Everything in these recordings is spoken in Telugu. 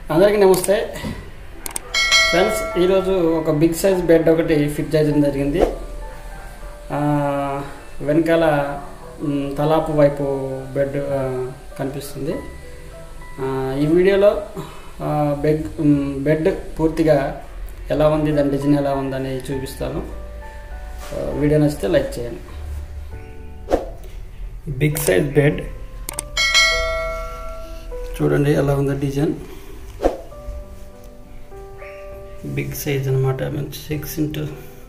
అందరికీ నమస్తే ఫ్రెండ్స్ ఈరోజు ఒక బిగ్ సైజ్ బెడ్ ఒకటి ఫిట్ చేయడం జరిగింది ఆ, వెనకాల మ్, తలాపు వైపు బెడ్ ఆ, కనిపిస్తుంది ఆ, ఈ వీడియోలో ఆ, బెడ్ మ్, బెడ్ పూర్తిగా ఎలా ఉంది దాని డిజైన్ ఎలా ఉందని చూపిస్తాను ఆ, వీడియో నచ్చితే లైక్ చేయండి బిగ్ సైజ్ బెడ్ చూడండి ఎలా ఉందో డిజైన్ బిగ్ సైజ్ అనమాట మంచి సిక్స్ ఇంటూ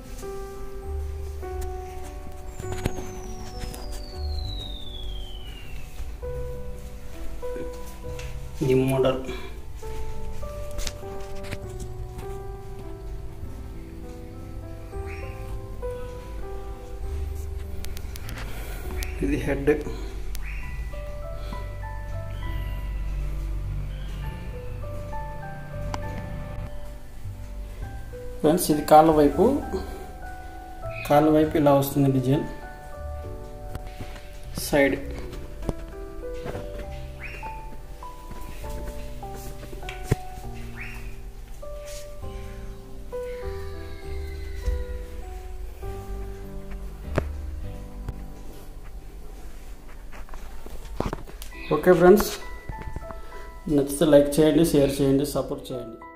ఈ మోడల్ ఇది హెడ్ ఫ్రెండ్స్ ఇది కాళ్ళ వైపు కాళ్ళ వైపు ఇలా వస్తుంది డిజైన్ సైడ్ ఓకే ఫ్రెండ్స్ నచ్చితే లైక్ చేయండి షేర్ చేయండి సపోర్ట్ చేయండి